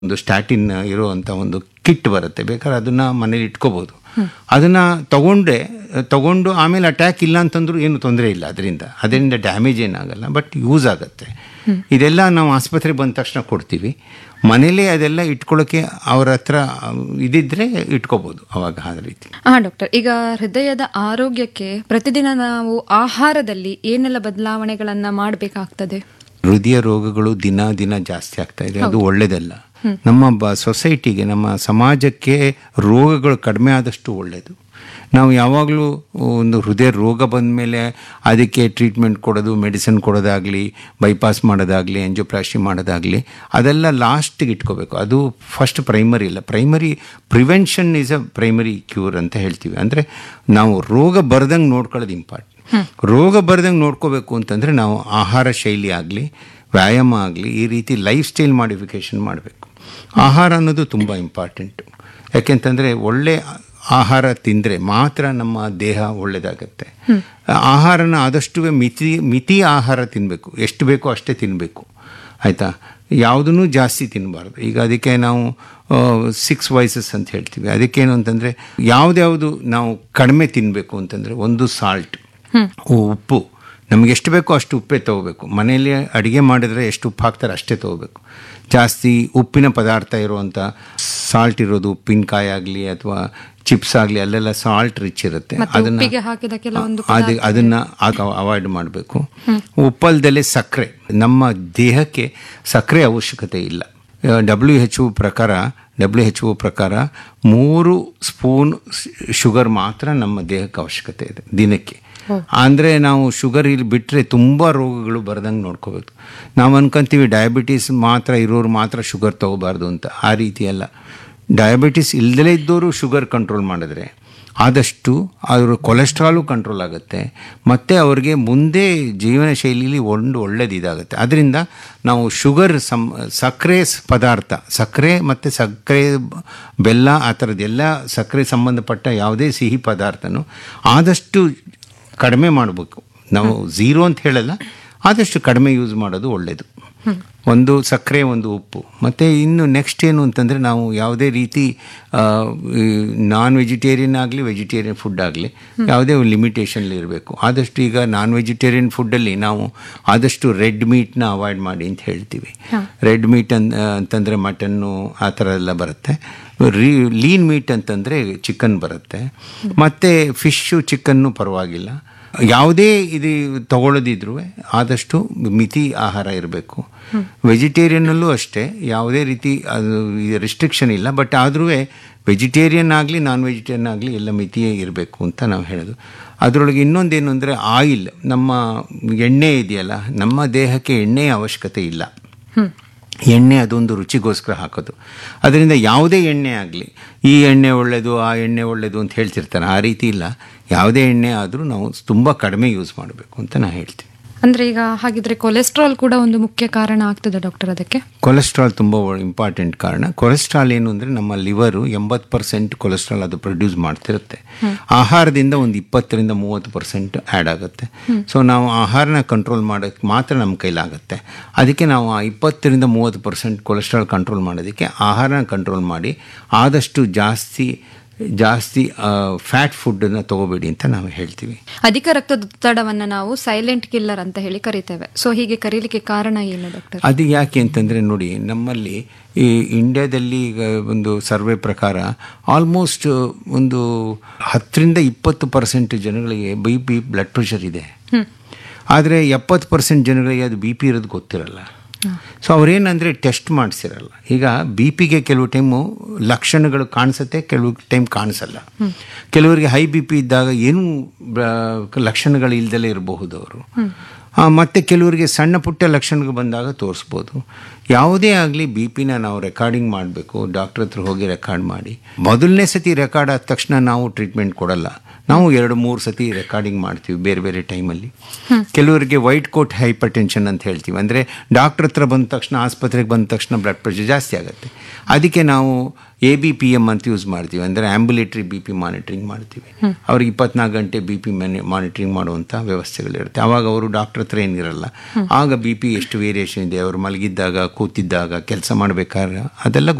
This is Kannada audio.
ಒಂದು ಸ್ಟ್ಯಾಟಿನ್ ಇರುವಂಥ ಒಂದು ಕಿಟ್ ಬರುತ್ತೆ ಬೇಕಾದ್ರೆ ಅದನ್ನ ಮನೇಲಿ ಇಟ್ಕೋಬಹುದು ಅದನ್ನ ತಗೊಂಡ್ರೆ ತಗೊಂಡು ಆಮೇಲೆ ಅಟ್ಯಾಕ್ ಇಲ್ಲ ಅಂತಂದ್ರೂ ಏನು ತೊಂದರೆ ಇಲ್ಲ ಅದರಿಂದ ಅದರಿಂದ ಡ್ಯಾಮೇಜ್ ಏನಾಗಲ್ಲ ಬಟ್ ಯೂಸ್ ಆಗುತ್ತೆ ಇದೆಲ್ಲ ನಾವು ಆಸ್ಪತ್ರೆಗೆ ಬಂದ ತಕ್ಷಣ ಕೊಡ್ತೀವಿ ಮನೇಲೇ ಅದೆಲ್ಲ ಇಟ್ಕೊಳ್ಳೋಕೆ ಅವ್ರ ಹತ್ರ ಇದಿದ್ರೆ ಇಟ್ಕೋಬಹುದು ಅವಾಗ ಆ ರೀತಿ ಹಾ ಡಾಕ್ಟರ್ ಈಗ ಹೃದಯದ ಆರೋಗ್ಯಕ್ಕೆ ಪ್ರತಿದಿನ ನಾವು ಆಹಾರದಲ್ಲಿ ಏನೆಲ್ಲ ಬದಲಾವಣೆಗಳನ್ನ ಮಾಡಬೇಕಾಗ್ತದೆ ಹೃದಯ ರೋಗಗಳು ದಿನ ದಿನ ಜಾಸ್ತಿ ಆಗ್ತಾ ಇದೆ ಅದು ಒಳ್ಳೇದಲ್ಲ ನಮ್ಮ ಬ ಸೊಸೈಟಿಗೆ ನಮ್ಮ ಸಮಾಜಕ್ಕೆ ರೋಗಗಳು ಕಡಿಮೆ ಆದಷ್ಟು ಒಳ್ಳೆಯದು ನಾವು ಯಾವಾಗಲೂ ಒಂದು ಹೃದಯ ರೋಗ ಬಂದ ಮೇಲೆ ಅದಕ್ಕೆ ಟ್ರೀಟ್ಮೆಂಟ್ ಕೊಡೋದು ಮೆಡಿಸಿನ್ ಕೊಡೋದಾಗಲಿ ಬೈಪಾಸ್ ಮಾಡೋದಾಗಲಿ ಎಂಜೋಪ್ಲಾಸ್ಟಿ ಮಾಡೋದಾಗಲಿ ಅದೆಲ್ಲ ಲಾಸ್ಟಿಗೆ ಇಟ್ಕೋಬೇಕು ಅದು ಫಸ್ಟ್ ಪ್ರೈಮರಿ ಇಲ್ಲ primary prevention is a primary cure ಅಂತ ಹೇಳ್ತೀವಿ ಅಂದರೆ ನಾವು ರೋಗ ಬರ್ದಂಗೆ ನೋಡ್ಕೊಳ್ಳೋದು ಇಂಪಾರ್ಟೆಂಟ್ ರೋಗ ಬರ್ದಂಗೆ ನೋಡ್ಕೋಬೇಕು ಅಂತಂದರೆ ನಾವು ಆಹಾರ ಶೈಲಿ ಆಗಲಿ ವ್ಯಾಯಾಮ ಆಗಲಿ ಈ ರೀತಿ ಲೈಫ್ ಸ್ಟೈಲ್ ಮಾಡಿಫಿಕೇಷನ್ ಮಾಡಬೇಕು ಆಹಾರ ಅನ್ನೋದು ತುಂಬ ಇಂಪಾರ್ಟೆಂಟು ಯಾಕೆಂತಂದರೆ ಒಳ್ಳೆ ಆಹಾರ ತಿಂದರೆ ಮಾತ್ರ ನಮ್ಮ ದೇಹ ಒಳ್ಳೆಯದಾಗತ್ತೆ ಆಹಾರನ ಆದಷ್ಟು ಮಿತಿ ಮಿತಿ ಆಹಾರ ತಿನ್ನಬೇಕು ಎಷ್ಟು ಬೇಕೋ ಅಷ್ಟೇ ತಿನ್ನಬೇಕು ಆಯಿತಾ ಯಾವುದೂ ಜಾಸ್ತಿ ತಿನ್ನಬಾರ್ದು ಈಗ ಅದಕ್ಕೆ ನಾವು ಸಿಕ್ಸ್ ವಾಯ್ಸಸ್ ಅಂತ ಹೇಳ್ತೀವಿ ಅದಕ್ಕೇನು ಅಂತಂದರೆ ಯಾವುದ್ಯಾವುದು ನಾವು ಕಡಿಮೆ ತಿನ್ನಬೇಕು ಅಂತಂದರೆ ಒಂದು ಸಾಲ್ಟ್ ಉಪ್ಪು ನಮ್ಗೆ ಎಷ್ಟು ಬೇಕೋ ಅಷ್ಟು ಉಪ್ಪೇ ತೊಗೋಬೇಕು ಮನೆಯಲ್ಲಿ ಅಡುಗೆ ಮಾಡಿದ್ರೆ ಎಷ್ಟು ಉಪ್ಪು ಹಾಕ್ತಾರೆ ಅಷ್ಟೇ ತೊಗೋಬೇಕು ಜಾಸ್ತಿ ಉಪ್ಪಿನ ಪದಾರ್ಥ ಇರುವಂಥ ಸಾಲ್ಟ್ ಇರೋದು ಉಪ್ಪಿನಕಾಯಿ ಆಗಲಿ ಅಥವಾ ಚಿಪ್ಸ್ ಆಗಲಿ ಅಲ್ಲೆಲ್ಲ ಸಾಲ್ಟ್ ರಿಚ್ ಇರುತ್ತೆ ಮತ್ತೆ ಉಪ್ಪಿಗೆ ಹಾಕಿದ ಕೆಲವೊಂದು ಅದು ಅದನ್ನ ಅವಾಯ್ಡ್ ಮಾಡಬೇಕು ಉಪ್ಪಲ್ದಲ್ಲೇ ಸಕ್ಕರೆ ನಮ್ಮ ದೇಹಕ್ಕೆ ಸಕ್ಕರೆ ಅವಶ್ಯಕತೆ ಇಲ್ಲ ಡಬ್ಲ್ಯೂ ಎಚ್ ಒ ಪ್ರಕಾರ ಡಬ್ಲ್ಯೂ ಎಚ್ ಒ ಪ್ರಕಾರ ಮೂರು ಸ್ಪೂನ್ ಶುಗರ್ ಮಾತ್ರ ನಮ್ಮ ದೇಹಕ್ಕೆ ಅವಶ್ಯಕತೆ ಇದೆ ದಿನಕ್ಕೆ ಅಂದರೆ ನಾವು ಶುಗರ್ ಇಲ್ಲಿ ಬಿಟ್ಟರೆ ತುಂಬ ರೋಗಗಳು ಬರ್ದಂಗೆ ನೋಡ್ಕೋಬೇಕು ನಾವು ಅನ್ಕೊಂತೀವಿ ಡಯಾಬಿಟೀಸ್ ಮಾತ್ರ ಇರೋರು ಮಾತ್ರ ಶುಗರ್ ತಗೋಬಾರ್ದು ಅಂತ ಆ ರೀತಿ ಅಲ್ಲ ಡಯಾಬಿಟಿಸ್ ಇಲ್ಲದಲೇ ಇದ್ದವರು ಶುಗರ್ ಕಂಟ್ರೋಲ್ ಮಾಡಿದ್ರೆ ಆದಷ್ಟು ಅವ್ರ ಕೊಲೆಸ್ಟ್ರಾಲು ಕಂಟ್ರೋಲ್ ಆಗುತ್ತೆ ಮತ್ತು ಅವ್ರಿಗೆ ಮುಂದೆ ಜೀವನ ಶೈಲಿಲಿ ಒಂದು ಒಳ್ಳೇದು ಇದಾಗುತ್ತೆ ಅದರಿಂದ ನಾವು ಶುಗರ್ ಸಮ್ ಸಕ್ಕರೆ ಪದಾರ್ಥ ಸಕ್ಕರೆ ಮತ್ತು ಸಕ್ಕರೆ ಬೆಲ್ಲ ಆ ಥರದ್ದೆಲ್ಲ ಸಕ್ಕರೆ ಸಂಬಂಧಪಟ್ಟ ಯಾವುದೇ ಸಿಹಿ ಪದಾರ್ಥನೂ ಆದಷ್ಟು ಕಡಿಮೆ ಮಾಡಬೇಕು ನಾವು ಝೀರೋ ಅಂತ ಹೇಳಲ್ಲ ಆದಷ್ಟು ಕಡಿಮೆ ಯೂಸ್ ಮಾಡೋದು ಒಳ್ಳೆಯದು ಒಂದು ಸಕ್ಕರೆ ಒಂದು ಉಪ್ಪು ಮತ್ತು ಇನ್ನು ನೆಕ್ಸ್ಟ್ ಏನು ಅಂತಂದರೆ ನಾವು ಯಾವುದೇ ರೀತಿ ನಾನ್ ವೆಜಿಟೇರಿಯನ್ ಆಗಲಿ ವೆಜಿಟೇರಿಯನ್ ಫುಡ್ ಆಗಲಿ ಯಾವುದೇ ಲಿಮಿಟೇಷನ್ ಇರಬೇಕು ಆದಷ್ಟು ಈಗ ನಾನ್ ವೆಜಿಟೇರಿಯನ್ ಫುಡ್ಡಲ್ಲಿ ನಾವು ಆದಷ್ಟು ರೆಡ್ ಮೀಟ್ನ ಅವಾಯ್ಡ್ ಮಾಡಿ ಅಂತ ಹೇಳ್ತೀವಿ ರೆಡ್ ಮೀಟ್ ಅನ್ ಅಂತಂದರೆ ಮಟನ್ನು ಆ ಥರ ಎಲ್ಲ ಬರುತ್ತೆ ರೀ ಲೀನ್ ಮೀಟ್ ಅಂತಂದರೆ ಚಿಕನ್ ಬರುತ್ತೆ ಮತ್ತು ಫಿಶ್ಶು ಚಿಕನ್ನು ಪರವಾಗಿಲ್ಲ ಯಾವುದೇ ಇದು ತಗೊಳ್ಳೋದಿದ್ರು ಆದಷ್ಟು ಮಿತಿ ಆಹಾರ ಇರಬೇಕು ವೆಜಿಟೇರಿಯನ್ನಲ್ಲೂ ಅಷ್ಟೇ ಯಾವುದೇ ರೀತಿ ಅದು ರಿಸ್ಟ್ರಿಕ್ಷನ್ ಇಲ್ಲ ಬಟ್ ಆದರೂ ವೆಜಿಟೇರಿಯನ್ ಆಗಲಿ ನಾನ್ ವೆಜಿಟೇರಿಯನ್ ಆಗಲಿ ಎಲ್ಲ ಮಿತಿಯೇ ಇರಬೇಕು ಅಂತ ನಾವು ಹೇಳೋದು ಅದರೊಳಗೆ ಇನ್ನೊಂದೇನು ಅಂದರೆ ಆಯಿಲ್ ನಮ್ಮ ಎಣ್ಣೆ ಇದೆಯಲ್ಲ ನಮ್ಮ ದೇಹಕ್ಕೆ ಎಣ್ಣೆಯ ಅವಶ್ಯಕತೆ ಇಲ್ಲ ಎಣ್ಣೆ ಅದೊಂದು ರುಚಿಗೋಸ್ಕರ ಹಾಕೋದು ಅದರಿಂದ ಯಾವುದೇ ಎಣ್ಣೆ ಆಗಲಿ ಈ ಎಣ್ಣೆ ಒಳ್ಳೆಯದು ಆ ಎಣ್ಣೆ ಒಳ್ಳೆಯದು ಅಂತ ಹೇಳ್ತಿರ್ತಾರೆ ಆ ರೀತಿ ಇಲ್ಲ ಯಾವುದೇ ಎಣ್ಣೆ ಆದರೂ ನಾವು ತುಂಬ ಕಡಿಮೆ ಯೂಸ್ ಮಾಡಬೇಕು ಅಂತ ನಾನು ಹೇಳ್ತೀನಿ ಅಂದ್ರೆ ಈಗ ಹಾಗಿದ್ರೆ ಕೊಲೆಸ್ಟ್ರಾಲ್ ಕೂಡ ಒಂದು ಮುಖ್ಯ ಕಾರಣ ಆಗ್ತದೆ ಡಾಕ್ಟರ್ ಅದಕ್ಕೆ ಕೊಲೆಸ್ಟ್ರಾಲ್ ತುಂಬ ಇಂಪಾರ್ಟೆಂಟ್ ಕಾರಣ ಕೊಲೆಸ್ಟ್ರಾಲ್ ಏನು ಅಂದರೆ ನಮ್ಮ ಲಿವರು ಎಂಬತ್ತು ಪರ್ಸೆಂಟ್ ಕೊಲೆಸ್ಟ್ರಾಲ್ ಅದು ಪ್ರೊಡ್ಯೂಸ್ ಮಾಡ್ತಿರುತ್ತೆ ಆಹಾರದಿಂದ ಒಂದು ಇಪ್ಪತ್ತರಿಂದ ಮೂವತ್ತು ಪರ್ಸೆಂಟ್ ಆ್ಯಡ್ ಆಗುತ್ತೆ ಸೊ ನಾವು ಆಹಾರನ ಕಂಟ್ರೋಲ್ ಮಾಡೋಕ್ಕೆ ಮಾತ್ರ ನಮ್ಮ ಕೈಲಾಗುತ್ತೆ ಅದಕ್ಕೆ ನಾವು ಆ ಇಪ್ಪತ್ತರಿಂದ ಮೂವತ್ತು ಪರ್ಸೆಂಟ್ ಕೊಲೆಸ್ಟ್ರಾಲ್ ಕಂಟ್ರೋಲ್ ಮಾಡೋದಕ್ಕೆ ಆಹಾರನ ಕಂಟ್ರೋಲ್ ಮಾಡಿ ಆದಷ್ಟು ಜಾಸ್ತಿ ಜಾಸ್ತಿ ಫ್ಯಾಟ್ ಫುಡ್ಡನ್ನು ತಗೋಬೇಡಿ ಅಂತ ನಾವು ಹೇಳ್ತೀವಿ ಅಧಿಕ ರಕ್ತದೊತ್ತಡವನ್ನ ನಾವು ಸೈಲೆಂಟ್ ಕಿಲ್ಲರ್ ಅಂತ ಹೇಳಿ ಕರಿತೇವೆ ಸೊ ಹೀಗೆ ಕರೀಲಿಕ್ಕೆ ಕಾರಣ ಏನು ಡಾಕ್ಟರ್ ಅದು ಯಾಕೆ ಅಂತಂದರೆ ನೋಡಿ ನಮ್ಮಲ್ಲಿ ಈ ಇಂಡಿಯಾದಲ್ಲಿ ಈಗ ಒಂದು ಸರ್ವೆ ಪ್ರಕಾರ ಆಲ್ಮೋಸ್ಟ್ ಒಂದು ಹತ್ತರಿಂದ ಇಪ್ಪತ್ತು ಪರ್ಸೆಂಟ್ ಜನಗಳಿಗೆ ಬಿ ಪಿ ಬ್ಲಡ್ ಪ್ರೆಷರ್ ಇದೆ ಆದರೆ ಎಪ್ಪತ್ತು ಪರ್ಸೆಂಟ್ ಜನಗಳಿಗೆ ಅದು ಬಿ ಪಿ ಇರೋದು ಗೊತ್ತಿರಲ್ಲ ಸೊ ಅವ್ರೇನಂದರೆ ಟೆಸ್ಟ್ ಮಾಡಿಸಿರಲ್ಲ ಈಗ ಬಿ ಪಿಗೆ ಕೆಲವು ಟೈಮು ಲಕ್ಷಣಗಳು ಕಾಣಿಸುತ್ತೆ ಕೆಲವು ಟೈಮ್ ಕಾಣಿಸಲ್ಲ ಕೆಲವರಿಗೆ ಹೈ ಬಿ ಪಿ ಇದ್ದಾಗ ಏನೂ ಲಕ್ಷಣಗಳು ಇಲ್ದಲೇ ಇರಬಹುದು ಅವರು ಮತ್ತು ಕೆಲವರಿಗೆ ಸಣ್ಣ ಪುಟ್ಟ ಲಕ್ಷಣಗಳು ಬಂದಾಗ ತೋರಿಸ್ಬೋದು ಯಾವುದೇ ಆಗಲಿ ಬಿ ಪಿನ ನಾವು ರೆಕಾರ್ಡಿಂಗ್ ಮಾಡಬೇಕು ಡಾಕ್ಟ್ರ್ ಹತ್ರ ಹೋಗಿ ರೆಕಾರ್ಡ್ ಮಾಡಿ ಮೊದಲನೇ ಸತಿ ರೆಕಾರ್ಡ್ ಆದ ತಕ್ಷಣ ನಾವು ಟ್ರೀಟ್ಮೆಂಟ್ ಕೊಡಲ್ಲ ನಾವು ಎರಡು ಮೂರು ಸತಿ ರೆಕಾರ್ಡಿಂಗ್ ಮಾಡ್ತೀವಿ ಬೇರೆ ಬೇರೆ ಟೈಮಲ್ಲಿ ಕೆಲವರಿಗೆ ವೈಟ್ ಕೋಟ್ ಹೈಪರ್ ಟೆನ್ಷನ್ ಅಂತ ಹೇಳ್ತೀವಿ ಅಂದರೆ ಡಾಕ್ಟ್ರ್ ಹತ್ರ ಬಂದ ತಕ್ಷಣ ಆಸ್ಪತ್ರೆಗೆ ಬಂದ ತಕ್ಷಣ ಬ್ಲಡ್ ಪ್ರೆಷರ್ ಜಾಸ್ತಿ ಆಗುತ್ತೆ ಅದಕ್ಕೆ ನಾವು ಎ ಬಿ ಪಿ ಎಮ್ ಅಂತ ಯೂಸ್ ಮಾಡ್ತೀವಿ ಅಂದರೆ ಆಂಬುಲೇಟ್ರಿ ಬಿ ಪಿ ಮಾನಿಟ್ರಿಂಗ್ ಮಾಡ್ತೀವಿ ಅವ್ರಿಗೆ ಇಪ್ಪತ್ನಾಲ್ಕು ಗಂಟೆ ಬಿ ಪಿ ಮಾನಿಟ್ರಿಂಗ್ ಮಾಡುವಂಥ ವ್ಯವಸ್ಥೆಗಳಿರುತ್ತೆ ಆವಾಗ ಅವರು ಡಾಕ್ಟರ್ ಹತ್ರ ಏನಿರಲ್ಲ ಆಗ ಬಿ ಪಿ ಎಷ್ಟು ವೇರಿಯೇಷನ್ ಇದೆ ಅವರು ಮಲಗಿದ್ದಾಗ ಕೂತಿದ್ದಾಗ ಕೆಲಸ ಮಾಡಬೇಕಾದ್ರೆ ಅದೆಲ್ಲ